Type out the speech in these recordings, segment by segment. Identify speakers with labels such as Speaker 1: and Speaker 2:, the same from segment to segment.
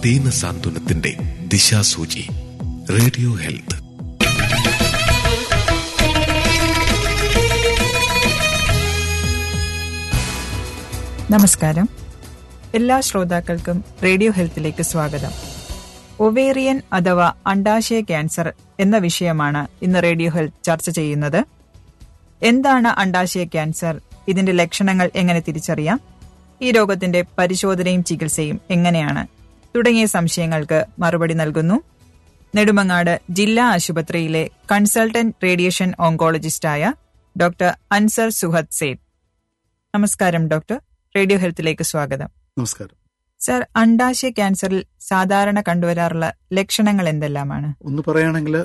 Speaker 1: ദീന സാന്ത്വനത്തിന്റെ ദിശാസൂചി radio health
Speaker 2: നമസ്കാരം എല്ലാ ശ്രോതാക്കൾക്കും റേഡിയോ ഹെൽത്തിലേക്ക് സ്വാഗതം ഒവേറിയൻ അഥവാ അണ്ടാശയ ക്യാൻസർ എന്ന വിഷയമാണ് ഇന്ന് റേഡിയോ ഹെൽത്ത് ചർച്ച ചെയ്യുന്നത് എന്താണ് അണ്ടാശയ ക്യാൻസർ ഇതിന്റെ ലക്ഷണങ്ങൾ എങ്ങനെ തിരിച്ചറിയാം ഈ രോഗത്തിന്റെ പരിശോധനയും ചികിത്സയും എങ്ങനെയാണ് തുടങ്ങിയ സംശയങ്ങൾക്ക് മറുപടി നൽകുന്നു നെടുമങ്ങാട് ജില്ലാ ആശുപത്രിയിലെ കൺസൾട്ടന്റ് റേഡിയേഷൻ ഓങ്കോളജിസ്റ്റായ ഡോക്ടർ അൻസർ സുഹദ് സേഠ് നമസ്കാരം ഡോക്ടർ റേഡിയോ ഹെൽത്തിലേക്ക് സ്വാഗതം
Speaker 3: നമസ്കാരം
Speaker 2: സർ അണ്ടാശയ ക്യാൻസറിൽ സാധാരണ കണ്ടുവരാറുള്ള ലക്ഷണങ്ങൾ എന്തെല്ലാമാണ്
Speaker 3: ഒന്ന് പറയുകയാണെങ്കിൽ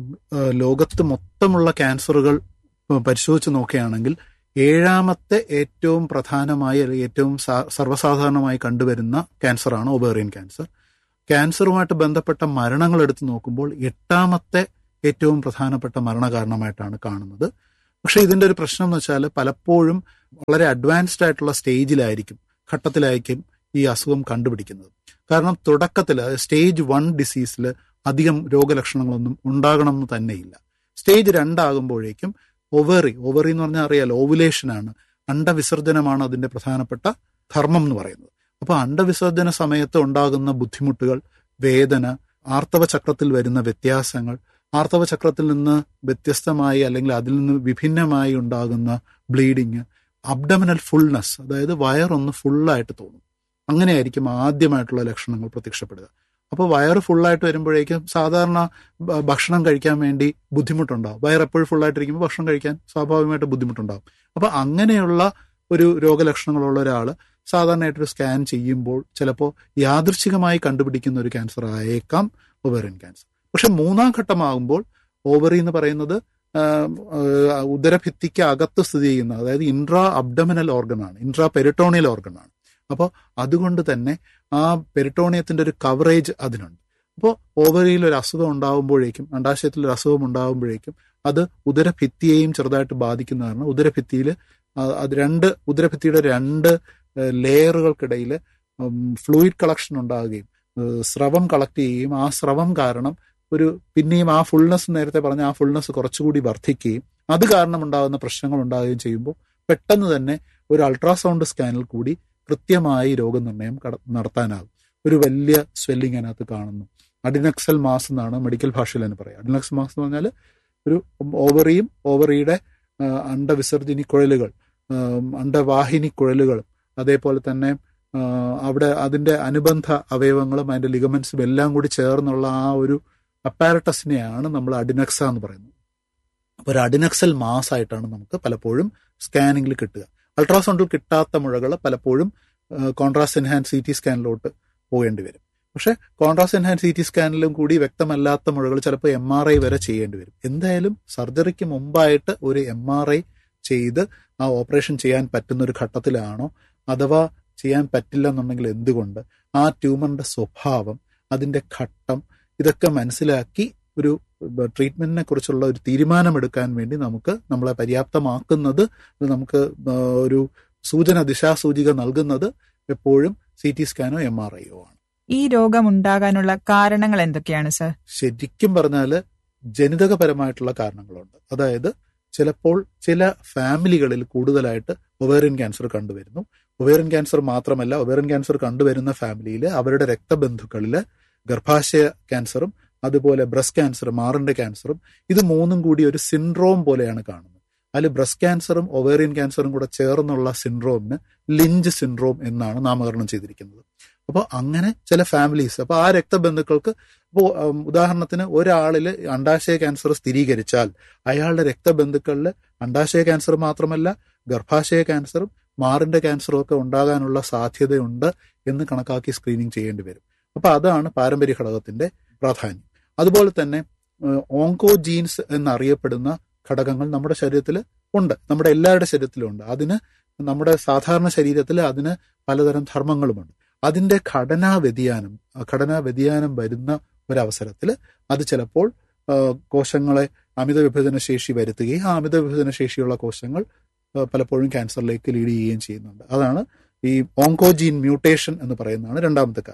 Speaker 3: ലോകത്ത് മൊത്തമുള്ള ക്യാൻസറുകൾ പരിശോധിച്ച് നോക്കുകയാണെങ്കിൽ ഏഴാമത്തെ ഏറ്റവും പ്രധാനമായി അല്ലെങ്കിൽ ഏറ്റവും സാ- സർവ്വസാധാരണമായി കണ്ടുവരുന്ന ക്യാൻസറാണ് ഒബേറിയൻ ക്യാൻസർ ക്യാൻസറുമായിട്ട് ബന്ധപ്പെട്ട മരണങ്ങൾ എടുത്തു നോക്കുമ്പോൾ എട്ടാമത്തെ ഏറ്റവും പ്രധാനപ്പെട്ട മരണകാരണമായിട്ടാണ് കാണുന്നത് പക്ഷേ ഇതിന്റെ ഒരു പ്രശ്നം എന്ന് വെച്ചാൽ പലപ്പോഴും വളരെ അഡ്വാൻസ്ഡ് ആയിട്ടുള്ള സ്റ്റേജിലായിരിക്കും ഘട്ടത്തിലായിരിക്കും ഈ അസുഖം കണ്ടുപിടിക്കുന്നത് കാരണം തുടക്കത്തിൽ സ്റ്റേജ് വൺ ഡിസീസിൽ അധികം രോഗലക്ഷണങ്ങളൊന്നും ഉണ്ടാകണം എന്ന് തന്നെയില്ല സ്റ്റേജ് രണ്ടാകുമ്പോഴേക്കും ഒവറി ഒവറി എന്ന് പറഞ്ഞാൽ അറിയാലോ ഓവുലേഷനാണ് അണ്ടവിസർജനമാണ് അതിന്റെ പ്രധാനപ്പെട്ട ധർമ്മം എന്ന് പറയുന്നത് അപ്പോൾ അണ്ടവിസർജന സമയത്ത് ഉണ്ടാകുന്ന ബുദ്ധിമുട്ടുകൾ വേദന ആർത്തവ ചക്രത്തിൽ വരുന്ന വ്യത്യാസങ്ങൾ ആർത്തവ ചക്രത്തിൽ നിന്ന് വ്യത്യസ്തമായി അല്ലെങ്കിൽ അതിൽ നിന്ന് വിഭിന്നമായി ഉണ്ടാകുന്ന ബ്ലീഡിങ് അബ്ഡമിനൽ ഫുൾനെസ് അതായത് വയറൊന്ന് ഫുള്ളായിട്ട് തോന്നും അങ്ങനെയായിരിക്കും ആദ്യമായിട്ടുള്ള ലക്ഷണങ്ങൾ പ്രത്യക്ഷപ്പെടുക അപ്പോൾ വയറ് ഫുള്ളായിട്ട് വരുമ്പോഴേക്കും സാധാരണ ഭ- ഭക്ഷണം കഴിക്കാൻ വേണ്ടി ബുദ്ധിമുട്ടുണ്ടാവും വയർ എപ്പോഴും ഫുള്ളായിട്ടിരിക്കുമ്പോൾ ഭക്ഷണം കഴിക്കാൻ സ്വാഭാവികമായിട്ട് ബുദ്ധിമുട്ടുണ്ടാവും അപ്പോൾ അങ്ങനെയുള്ള ഒരു രോഗലക്ഷണങ്ങളുള്ള ഒരാൾ സാധാരണയായിട്ടൊരു സ്കാൻ ചെയ്യുമ്പോൾ ചിലപ്പോൾ യാദൃച്ഛികമായി കണ്ടുപിടിക്കുന്ന ഒരു ക്യാൻസർ ആയേക്കാം ഒവേറിയൻ ക്യാൻസർ പക്ഷെ മൂന്നാം ഘട്ടമാകുമ്പോൾ ഓവറി എന്ന് പറയുന്നത് ആ, ആ, ഉദരഭിത്തിക്ക് അകത്ത് സ്ഥിതി ചെയ്യുന്ന അതായത് ഇൻട്രാ അബ്ഡമിനൽ ഓർഗനാണ് ഇൻട്രാ പെരിട്ടോണിയൽ ഓർഗനാണ് അപ്പോൾ അതുകൊണ്ട് തന്നെ ആ പെരിട്ടോണിയത്തിന്റെ ഒരു കവറേജ് അതിനുണ്ട് അപ്പോൾ ഓവറിയിൽ ഒരു അസുഖം ഉണ്ടാകുമ്പോഴേക്കും അണ്ടാശയത്തിൽ ഒരു അസുഖം ഉണ്ടാകുമ്പോഴേക്കും അത് ഉദരഭിത്തിയെയും ചെറുതായിട്ട് ബാധിക്കുന്നതാണ് ഉദരഭിത്തിയിൽ അത് രണ്ട് ഉദരഭിത്തിയുടെ രണ്ട് ലെയറുകൾക്കിടയിൽ ഫ്ലൂയിഡ് കളക്ഷൻ ഉണ്ടാകുകയും ഏഹ് സ്രവം കളക്ട് ചെയ്യുകയും ആ സ്രവം കാരണം ഒരു പിന്നെയും ആ ഫുൾനെസ് നേരത്തെ പറഞ്ഞ ആ ഫുൾനെസ് കുറച്ചുകൂടി വർദ്ധിക്കുകയും അത് കാരണം ഉണ്ടാകുന്ന പ്രശ്നങ്ങൾ ഉണ്ടാകുകയും ചെയ്യുമ്പോൾ പെട്ടെന്ന് തന്നെ ഒരു അൾട്രാസൗണ്ട് സ്കാനിൽ കൂടി കൃത്യമായി രോഗനിർണയം കട- നടത്താനാകും ഒരു വലിയ സ്വെല്ലിംഗ് അതിനകത്ത് കാണുന്നു അഡിനക്സൽ മാസ് എന്നാണ് മെഡിക്കൽ ഭാഷയിൽ തന്നെ പറയുക അഡിനക്സൽ മാസ് എന്ന് പറഞ്ഞാൽ ഒരു ഓവറിയും ഓവറിയുടെ ആ, അണ്ടവിസർജിനി കുഴലുകൾ ആ, അണ്ടവാഹിനി കുഴലുകളും അതേപോലെ തന്നെ ആ, അവിടെ അതിന്റെ അനുബന്ധ അവയവങ്ങളും അതിന്റെ ലിഗമെന്റ്സും എല്ലാം കൂടി ചേർന്നുള്ള ആ ഒരു അപ്പാരറ്റസിനെയാണ് നമ്മൾ അഡിനക്സ എന്ന് പറയുന്നത് അപ്പോൾ ഒരു അഡിനക്സൽ മാസ് ആയിട്ടാണ് നമുക്ക് പലപ്പോഴും സ്കാനിങ്ങിൽ കിട്ടുക അൾട്രാസൗണ്ടിൽ കിട്ടാത്ത മുഴകൾ പലപ്പോഴും കോൺട്രാസ്റ്റ് എൻഹാൻസ് സി ടി സ്കാനിലോട്ട് പോകേണ്ടി വരും പക്ഷേ കോൺട്രാസ്റ്റ് എൻഹാൻസ് സി ടി സ്കാനിലും കൂടി വ്യക്തമല്ലാത്ത മുഴകൾ ചിലപ്പോൾ എം ആർ ഐ വരെ ചെയ്യേണ്ടി വരും എന്തായാലും സർജറിക്ക് മുമ്പായിട്ട് ഒരു എം ആർ ഐ ചെയ്ത് ആ ഓപ്പറേഷൻ ചെയ്യാൻ പറ്റുന്ന ഒരു ഘട്ടത്തിലാണോ അഥവാ ചെയ്യാൻ പറ്റില്ല എന്നുണ്ടെങ്കിൽ എന്തുകൊണ്ട് ആ ട്യൂമറിന്റെ സ്വഭാവം അതിന്റെ ഘട്ടം ഇതൊക്കെ മനസ്സിലാക്കി ഒരു ട്രീറ്റ്മെന്റിനെ കുറിച്ചുള്ള ഒരു തീരുമാനമെടുക്കാൻ വേണ്ടി നമുക്ക് നമ്മളെ പര്യാപ്തമാക്കുന്നത് ഇത് നമുക്ക് ആ, ഒരു സൂചന ദിശാസൂചിക നൽകുന്നത് എപ്പോഴും സി ടി സ്കാനോ എം ആർ ഐയോ ആണ്
Speaker 2: ഈ രോഗം ഉണ്ടാകാനുള്ള കാരണങ്ങൾ എന്തൊക്കെയാണ് സർ
Speaker 3: ശരിക്കും പറഞ്ഞാൽ ജനിതകപരമായിട്ടുള്ള കാരണങ്ങളുണ്ട് അതായത് ചിലപ്പോൾ ചില ഫാമിലികളിൽ കൂടുതലായിട്ട് ഒവേറിയൻ ക്യാൻസർ കണ്ടുവരുന്നു ഒവേറിയൻ ക്യാൻസർ മാത്രമല്ല ഒവേറിയൻ ക്യാൻസർ കണ്ടുവരുന്ന ഫാമിലിയിൽ അവരുടെ രക്തബന്ധുക്കളിൽ ഗർഭാശയ ക്യാൻസറും അതുപോലെ ബ്രസ്റ്റ് ക്യാൻസറും മാറിന്റെ ക്യാൻസറും ഇത് മൂന്നും കൂടി ഒരു സിൻഡ്രോം പോലെയാണ് കാണുന്നത് അതിൽ ബ്രസ്റ്റ് ക്യാൻസറും ഒവേറിയൻ ക്യാൻസറും കൂടെ ചേർന്നുള്ള സിൻഡ്രോമിന് ലിഞ്ച് സിൻഡ്രോം എന്നാണ് നാമകരണം ചെയ്തിരിക്കുന്നത് അപ്പോൾ അങ്ങനെ ചില ഫാമിലീസ് അപ്പോൾ ആ രക്തബന്ധുക്കൾക്ക് ഇപ്പോൾ ഉദാഹരണത്തിന് ഒരാളിൽ അണ്ടാശയ ക്യാൻസർ സ്ഥിരീകരിച്ചാൽ അയാളുടെ രക്തബന്ധുക്കളിൽ അണ്ടാശയ ക്യാൻസർ മാത്രമല്ല ഗർഭാശയ ക്യാൻസറും മാറിന്റെ ക്യാൻസറും ഒക്കെ ഉണ്ടാകാനുള്ള സാധ്യതയുണ്ട് എന്ന് കണക്കാക്കി സ്ക്രീനിങ് ചെയ്യേണ്ടി വരും അപ്പൊ അതാണ് പാരമ്പര്യ ഘടകത്തിന്റെ പ്രാധാന്യം അതുപോലെ തന്നെ ഓങ്കോ ജീൻസ് എന്നറിയപ്പെടുന്ന ഘടകങ്ങൾ നമ്മുടെ ശരീരത്തിൽ ഉണ്ട് നമ്മുടെ എല്ലാവരുടെ ശരീരത്തിലും ഉണ്ട് അതിന് നമ്മുടെ സാധാരണ ശരീരത്തിൽ അതിന് പലതരം ധർമ്മങ്ങളുമുണ്ട് അതിന്റെ ഘടനാ വ്യതിയാനം ആ ഘടനാ വ്യതിയാനം വരുന്ന ഒരവസരത്തിൽ അത് ചിലപ്പോൾ ആ, കോശങ്ങളെ അമിത വിഭജന ശേഷി വരുത്തുകയും ആ അമിത വിഭജന ശേഷിയുള്ള കോശങ്ങൾ ആ, പലപ്പോഴും ക്യാൻസറിലേക്ക് ലീഡ് ചെയ്യുകയും ചെയ്യുന്നുണ്ട് അതാണ് ഈ ഓങ്കോജീൻ മ്യൂട്ടേഷൻ എന്ന് പറയുന്നതാണ് രണ്ടാമത്തെ കാരണം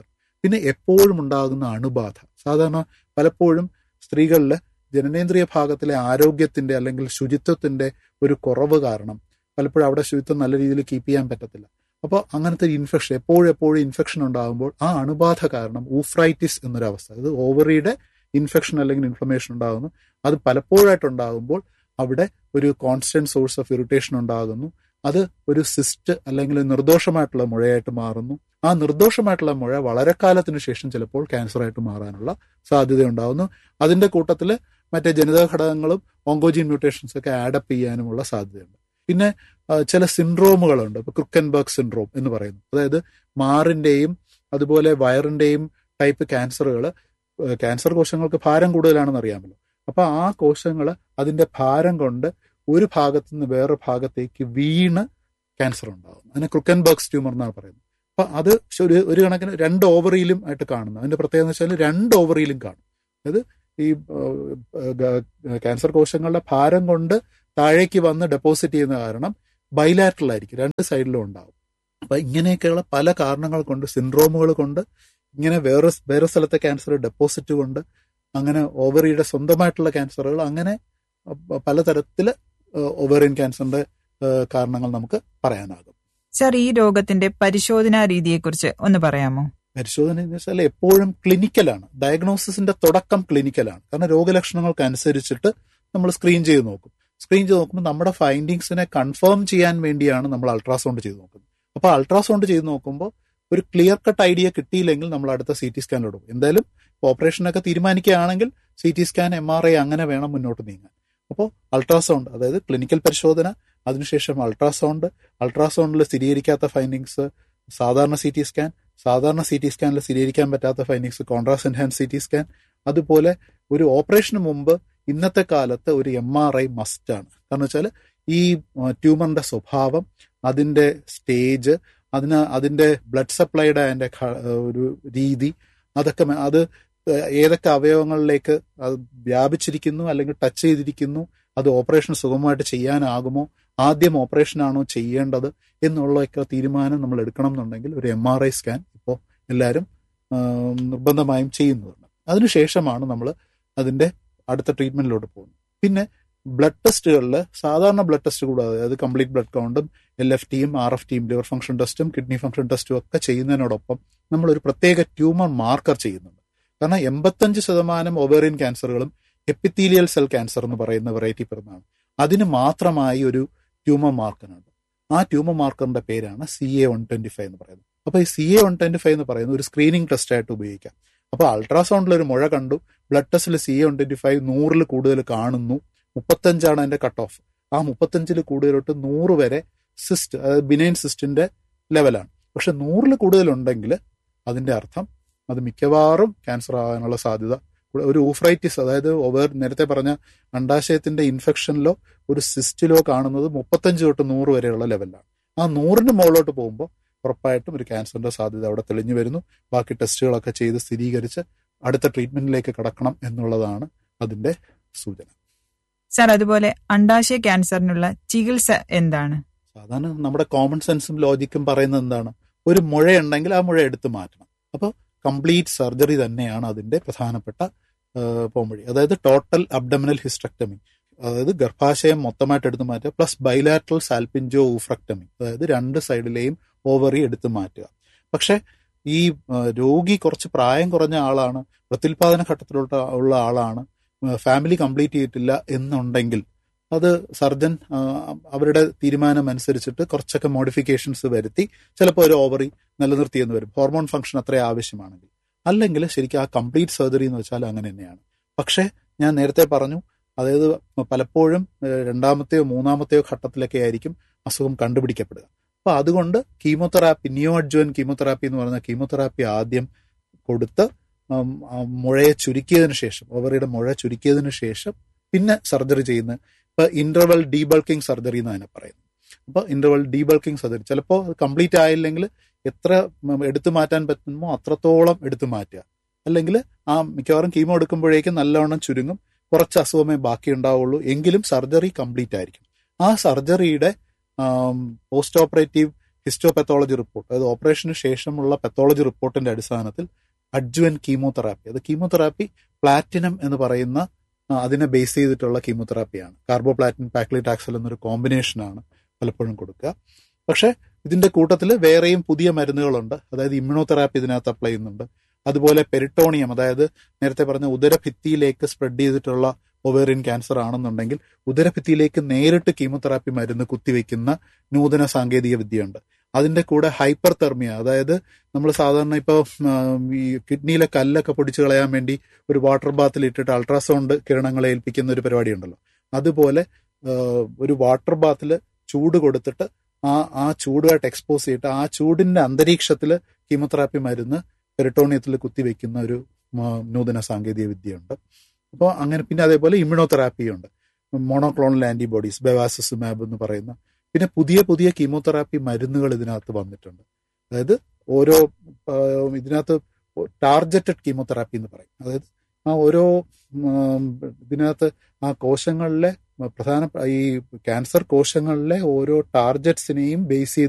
Speaker 3: പിന്നെ എപ്പോഴും ഉണ്ടാകുന്ന അണുബാധ സാധാരണ പലപ്പോഴും സ്ത്രീകളിൽ ജനനേന്ദ്രിയ ഭാഗത്തിലെ ആരോഗ്യത്തിന്റെ അല്ലെങ്കിൽ ശുചിത്വത്തിന്റെ ഒരു കുറവ് കാരണം പലപ്പോഴും അവിടെ ശുചിത്വം നല്ല രീതിയിൽ കീപ്പ് ചെയ്യാൻ പറ്റത്തില്ല അപ്പോൾ അങ്ങനത്തെ ഇൻഫെക്ഷൻ എപ്പോഴും എപ്പോഴും ഇൻഫെക്ഷൻ ഉണ്ടാകുമ്പോൾ ആ അണുബാധ കാരണം ഊഫ്രൈറ്റിസ് എന്നൊരവസ്ഥ അത് ഓവറിയുടെ ഇൻഫെക്ഷൻ അല്ലെങ്കിൽ ഇൻഫ്ലമേഷൻ ഉണ്ടാകുന്നു അത് പലപ്പോഴായിട്ട് ഉണ്ടാകുമ്പോൾ അവിടെ ഒരു കോൺസ്റ്റന്റ് സോഴ്സ് ഓഫ് ഇറിറ്റേഷൻ ഉണ്ടാകുന്നു അത് ഒരു സിസ്റ്റ് അല്ലെങ്കിൽ നിർദോഷമായിട്ടുള്ള മുഴയായിട്ട് മാറുന്നു ആ നിർദോഷമായിട്ടുള്ള മുഴ വളരെ കാലത്തിന് ശേഷം ചിലപ്പോൾ ക്യാൻസറായിട്ട് മാറാനുള്ള സാധ്യത ഉണ്ടാകുന്നു അതിന്റെ കൂട്ടത്തിൽ മറ്റേ ജനിതക ഘടകങ്ങളും ഓങ്കോജീൻ മ്യൂട്ടേഷൻസ് ഒക്കെ ആഡപ്പ് ചെയ്യാനുമുള്ള സാധ്യതയുണ്ട് പിന്നെ ചില സിൻഡ്രോമുകളുണ്ട് ഇപ്പൊ ക്രുക്കൻബർഗ് സിൻഡ്രോം എന്ന് പറയുന്നു അതായത് മാറിന്റെയും അതുപോലെ വയറിന്റെയും ടൈപ്പ് ക്യാൻസറുകൾ ക്യാൻസർ കോശങ്ങൾക്ക് ഭാരം കൂടുതലാണെന്ന് അറിയാമല്ലോ അപ്പൊ ആ കോശങ്ങൾ അതിന്റെ ഭാരം കൊണ്ട് ഒരു ഭാഗത്തു നിന്ന് വേറെ ഭാഗത്തേക്ക് വീണ് ക്യാൻസർ ഉണ്ടാകും അതിനെ ക്രുക്കൻബർഗ്സ് ട്യൂമർ എന്നാണ് പറയുന്നത് അപ്പൊ അത് ഒരു ഒരു കണക്കിന് രണ്ട് ഓവറിയിലും ആയിട്ട് കാണുന്നു അതിന്റെ പ്രത്യേകത എന്ന് വെച്ചാൽ രണ്ട് ഓവറിയിലും കാണും അതായത് ഈ ക്യാൻസർ കോശങ്ങളുടെ ഭാരം കൊണ്ട് താഴേക്ക് വന്ന് ഡെപ്പോസിറ്റ് ചെയ്യുന്ന കാരണം ബൈലാറ്ററൽ ആയിരിക്കും രണ്ട് സൈഡിലും ഉണ്ടാവും അപ്പൊ ഇങ്ങനെയൊക്കെയുള്ള പല കാരണങ്ങൾ കൊണ്ട് സിൻഡ്രോമുകൾ കൊണ്ട് ഇങ്ങനെ വേറെ വേറെ സ്ഥലത്തെ ക്യാൻസർ ഡെപ്പോസിറ്റ് കൊണ്ട് അങ്ങനെ ഓവറിയുടെ സ്വന്തമായിട്ടുള്ള ക്യാൻസറുകൾ അങ്ങനെ പലതരത്തില് ഓവറിയൻ ക്യാൻസറിന്റെ കാരണങ്ങൾ നമുക്ക് പറയാനാകും
Speaker 2: സർ ഈ രോഗത്തിന്റെ പരിശോധനാ രീതിയെക്കുറിച്ച് ഒന്ന് പറയാമോ
Speaker 3: പരിശോധന എന്ന് വെച്ചാൽ എപ്പോഴും ക്ലിനിക്കലാണ് ഡയഗ്നോസിസിന്റെ തുടക്കം ക്ലിനിക്കലാണ് കാരണം രോഗലക്ഷണങ്ങൾക്ക് അനുസരിച്ചിട്ട് നമ്മൾ സ്ക്രീൻ ചെയ്ത് നോക്കും സ്ക്രീൻ ചെയ്ത് നോക്കുമ്പോൾ നമ്മുടെ ഫൈൻഡിങ്സിനെ കൺഫേം ചെയ്യാൻ വേണ്ടിയാണ് നമ്മൾ അൾട്രാസൗണ്ട് ചെയ്ത് നോക്കുന്നത് അപ്പോൾ അൾട്രാസൗണ്ട് ചെയ്ത് നോക്കുമ്പോൾ ഒരു ക്ലിയർ കട്ട് ഐഡിയ കിട്ടിയില്ലെങ്കിൽ നമ്മൾ അടുത്ത സി ടി സ്കാനിലോട്ട് പോകും എന്തായാലും ഓപ്പറേഷനൊക്കെ തീരുമാനിക്കുകയാണെങ്കിൽ C T scan M R I അങ്ങനെ വേണം മുന്നോട്ട് നീങ്ങാൻ അപ്പോൾ അൾട്രാസൗണ്ട് അതായത് ക്ലിനിക്കൽ പരിശോധന അതിനുശേഷം അൾട്രാസൗണ്ട് അൾട്രാസൗണ്ടിൽ സ്ഥിരീകരിക്കാത്ത ഫൈൻഡിങ്സ് സാധാരണ സി ടി സ്കാൻ സാധാരണ സി ടി സ്കാനിൽ സ്ഥിരീകരിക്കാൻ പറ്റാത്ത findings contrast enhance C T scan അതുപോലെ ഒരു ഓപ്പറേഷന് മുമ്പ് ഇന്നത്തെ കാലത്ത് ഒരു എം ആർ ഐ മസ്റ്റ് ആണ് കാരണം വെച്ചാൽ ഈ ട്യൂമറിന്റെ സ്വഭാവം അതിന്റെ സ്റ്റേജ് അതിന് അതിന്റെ ബ്ലഡ് സപ്ലൈയുടെ അതിന്റെ ഒരു രീതി അതൊക്കെ അത് ഏതൊക്കെ അവയവങ്ങളിലേക്ക് അത് വ്യാപിച്ചിരിക്കുന്നു അല്ലെങ്കിൽ ടച്ച് ചെയ്തിരിക്കുന്നു അത് ഓപ്പറേഷൻ സുഗമമായിട്ട് ചെയ്യാനാകുമോ ആദ്യം ഓപ്പറേഷൻ ആണോ ചെയ്യേണ്ടത് എന്നുള്ളതൊക്കെ തീരുമാനം നമ്മൾ എടുക്കണം എന്നുണ്ടെങ്കിൽ ഒരു എം ആർ ഐ സ്കാൻ ഇപ്പോൾ എല്ലാവരും നിർബന്ധമായും ചെയ്യുന്നതുണ്ട് അതിനുശേഷമാണ് നമ്മൾ അതിന്റെ അടുത്ത ട്രീറ്റ്മെന്റിലോട്ട് പോകുന്നത് പിന്നെ ബ്ലഡ് ടെസ്റ്റുകളിൽ സാധാരണ ബ്ലഡ് ടെസ്റ്റ് കൂടാതെ അതായത് കംപ്ലീറ്റ് ബ്ലഡ് കൗണ്ടും എൽ എഫ് ടിയും ആർ എഫ് ടിയും ലിവർ ഫംഗ്ഷൻ ടെസ്റ്റും കിഡ്നി ഫംഗ്ഷൻ ടെസ്റ്റും ഒക്കെ ചെയ്യുന്നതിനോടൊപ്പം നമ്മൾ ഒരു പ്രത്യേക ട്യൂമർ മാർക്കർ ചെയ്യുന്നുണ്ട് കാരണം എൺപത്തഞ്ച് ശതമാനം ഒവേറിയൻ ക്യാൻസറുകളും എപ്പിത്തീലിയൽ സെൽ ക്യാൻസർ എന്ന് പറയുന്ന വെറൈറ്റി പെടുന്നതാണ് അതിന് മാത്രമായി ഒരു ട്യൂമർ മാർക്കറുണ്ട് ആ ട്യൂമർ മാർക്കറിന്റെ പേരാണ് C A one twenty five എന്ന് പറയുന്നത് അപ്പൊ ഈ C A one twenty five എന്ന് പറയുന്നത് ഒരു സ്ക്രീനിങ് ടെസ്റ്റ് ആയിട്ട് ഉപയോഗിക്കാം അപ്പൊ അൾട്രാസൗണ്ടിൽ ഒരു മുഴ കണ്ടു ബ്ലഡ് ടെസ്റ്റിൽ C A one twenty five നൂറിൽ കൂടുതൽ കാണുന്നു മുപ്പത്തഞ്ചാണ് അതിന്റെ കട്ട് ഓഫ് ആ മുപ്പത്തഞ്ചിൽ കൂടുതലോട്ട് നൂറ് വരെ സിസ്റ്റ് അതായത് ബിനൈൻ സിസ്റ്റിന്റെ ലെവലാണ് പക്ഷെ നൂറിൽ കൂടുതലുണ്ടെങ്കിൽ അതിന്റെ അർത്ഥം അത് മിക്കവാറും ക്യാൻസർ ആകാനുള്ള സാധ്യത ഒരു ഊഫ്രൈറ്റിസ് അതായത് ഓവർ നേരത്തെ പറഞ്ഞ അണ്ടാശയത്തിന്റെ ഇൻഫെക്ഷനിലോ ഒരു സിസ്റ്റിലോ കാണുന്നത് മുപ്പത്തഞ്ച് തൊട്ട് നൂറ് വരെയുള്ള ലെവലിലാണ് ആ നൂറിന് മുകളിലോട്ട് പോകുമ്പോൾ ഉറപ്പായിട്ടും ഒരു ക്യാൻസറിന്റെ സാധ്യത അവിടെ തെളിഞ്ഞു വരുന്നു ബാക്കി ടെസ്റ്റുകളൊക്കെ ചെയ്ത് സ്ഥിരീകരിച്ച് അടുത്ത ട്രീറ്റ്മെന്റിലേക്ക് കടക്കണം എന്നുള്ളതാണ് അതിന്റെ സൂചന
Speaker 2: സർ അതുപോലെ അണ്ടാശയ ക്യാൻസറിനുള്ള ചികിത്സ എന്താണ്
Speaker 3: സാധാരണ നമ്മുടെ കോമൺ സെൻസും ലോജിക്കും പറയുന്നത് എന്താണ് ഒരു മുഴയുണ്ടെങ്കിൽ ആ മുഴ എടുത്തു മാറ്റണം അപ്പോൾ കംപ്ലീറ്റ് സർജറി തന്നെയാണ് അതിന്റെ പ്രധാനപ്പെട്ട പോംവഴി അതായത് ടോട്ടൽ അബ്ഡമിനൽ ഹിസ്ട്രക്ടമി അതായത് ഗർഭാശയം മൊത്തമായിട്ട് എടുത്തു മാറ്റുക പ്ലസ് ബൈലാട്രൽ സാൽപിഞ്ചോ ഊഫ്രക്ടമി അതായത് രണ്ട് സൈഡിലെയും ഓവറി എടുത്തു മാറ്റുക പക്ഷെ ഈ രോഗി കുറച്ച് പ്രായം കുറഞ്ഞ ആളാണ് പ്രത്യുൽപാദന ഘട്ടത്തിലുള്ള ഉള്ള ആളാണ് ഫാമിലി കംപ്ലീറ്റ് ചെയ്തിട്ടില്ല എന്നുണ്ടെങ്കിൽ അത് സർജൻ അവരുടെ തീരുമാനം അനുസരിച്ചിട്ട് കുറച്ചൊക്കെ മോഡിഫിക്കേഷൻസ് വരുത്തി ചിലപ്പോൾ ഒരു ഓവറി നിലനിർത്തിയെന്ന് വരും ഹോർമോൺ ഫംഗ്ഷൻ അത്ര ആവശ്യമാണെങ്കിൽ അല്ലെങ്കിൽ ശരിക്കും ആ കംപ്ലീറ്റ് സർജറി എന്ന് വെച്ചാൽ അങ്ങനെ തന്നെയാണ് പക്ഷേ ഞാൻ നേരത്തെ പറഞ്ഞു അതായത് പലപ്പോഴും രണ്ടാമത്തെയോ മൂന്നാമത്തെയോ ഘട്ടത്തിലൊക്കെ ആയിരിക്കും അസുഖം കണ്ടുപിടിക്കപ്പെടുക അപ്പൊ അതുകൊണ്ട് കീമോതെറാപ്പി നിയോ അഡ്ജുവൻ കീമോതെറാപ്പി എന്ന് പറയുന്ന കീമോതെറാപ്പി ആദ്യം കൊടുത്ത് മുഴയെ ചുരുക്കിയതിനു ശേഷം ഓവറിയുടെ മുഴ ചുരുക്കിയതിനു ശേഷം പിന്നെ സർജറി ചെയ്യുന്ന ഇപ്പൊ ഇന്റർവൽ ഡീബൾക്കിംഗ് സർജറി എന്ന് അതിനെ പറയുന്നു അപ്പൊ ഇന്റർവൽ ഡീബൾക്കിംഗ് സർജറി ചിലപ്പോൾ കംപ്ലീറ്റ് ആയില്ലെങ്കിൽ എത്ര എടുത്തു മാറ്റാൻ പറ്റുമോ അത്രത്തോളം എടുത്തു മാറ്റുക അല്ലെങ്കിൽ ആ മിക്കവാറും കീമോ എടുക്കുമ്പോഴേക്കും നല്ലവണ്ണം ചുരുങ്ങും കുറച്ച് അസുഖമേ ബാക്കി ഉണ്ടാവുള്ളൂ എങ്കിലും സർജറി കംപ്ലീറ്റ് ആയിരിക്കും ആ സർജറിയുടെ പോസ്റ്റ് ഓപ്പറേറ്റീവ് ഹിസ്റ്റോപെത്തോളജി റിപ്പോർട്ട് അതായത് ഓപ്പറേഷന് ശേഷമുള്ള പെത്തോളജി റിപ്പോർട്ടിന്റെ അടിസ്ഥാനത്തിൽ അഡ്ജുവൻ കീമോതെറാപ്പി അത് കീമോതെറാപ്പി പ്ലാറ്റിനം എന്ന് പറയുന്ന ആ, അതിനെ ബേസ് ചെയ്തിട്ടുള്ള കീമോതെറാപ്പിയാണ് കാർബോപ്ലാറ്റിൻ പാക്ലിറ്റാക്സൽ എന്നൊരു കോമ്പിനേഷനാണ് പലപ്പോഴും കൊടുക്കുക പക്ഷെ ഇതിന്റെ കൂട്ടത്തിൽ വേറെയും പുതിയ മരുന്നുകളുണ്ട് അതായത് ഇമ്മ്യൂണോതെറാപ്പി ഇതിനകത്ത് അപ്ലൈ ചെയ്യുന്നുണ്ട് അതുപോലെ പെരിട്ടോണിയം അതായത് നേരത്തെ പറഞ്ഞ ഉദരഭിത്തിയിലേക്ക് സ്പ്രെഡ് ചെയ്തിട്ടുള്ള ഒവേറിയൻ ക്യാൻസർ ആണെന്നുണ്ടെങ്കിൽ ഉദരഭിത്തിയിലേക്ക് നേരിട്ട് കീമോതെറാപ്പി മരുന്ന് കുത്തിവെക്കുന്ന നൂതന സാങ്കേതിക വിദ്യയുണ്ട് അതിന്റെ കൂടെ ഹൈപ്പർ തെർമിയ അതായത് നമ്മൾ സാധാരണ ഇപ്പോൾ ഈ കിഡ്നിയിലെ കല്ലൊക്കെ പൊടിച്ചു കളയാൻ വേണ്ടി ഒരു വാട്ടർ ബാത്തിൽ ഇട്ടിട്ട് അൾട്രാസൗണ്ട് കിരണങ്ങളെ ഏൽപ്പിക്കുന്ന ഒരു പരിപാടി ഉണ്ടല്ലോ അതുപോലെ ആ, ഒരു വാട്ടർ ബാത്തിൽ ചൂട് കൊടുത്തിട്ട് ആ ആ ചൂടുമായിട്ട് എക്സ്പോസ് ചെയ്തിട്ട് ആ ചൂടിന്റെ അന്തരീക്ഷത്തിൽ കീമോതെറാപ്പി മരുന്ന് പെരിട്ടോണിയത്തിൽ കുത്തിവെക്കുന്ന ഒരു ആ, നൂതന സാങ്കേതിക വിദ്യയുണ്ട് അപ്പോൾ അങ്ങനെ പിന്നെ അതേപോലെ ഇമ്മ്യൂണോതെറാപ്പിയുണ്ട് മോണോക്ലോണൽ ആന്റിബോഡീസ് ബെവാസിസുമാബ് എന്ന് പറയുന്ന പിന്നെ പുതിയ പുതിയ കീമോതെറാപ്പി മരുന്നുകൾ ഇതിനകത്ത് വന്നിട്ടുണ്ട് അതായത് ഓരോ ആ, ഇതിനകത്ത് ടാർജറ്റഡ് കീമോതെറാപ്പി എന്ന് പറയും അതായത് ആ ഓരോ ഉം, ഇതിനകത്ത് ആ കോശങ്ങളിലെ പ്രധാന ഈ ക്യാൻസർ കോശങ്ങളിലെ ഓരോ ടാർജറ്റ്സിനെയും ബേസ് ചെയ്ത്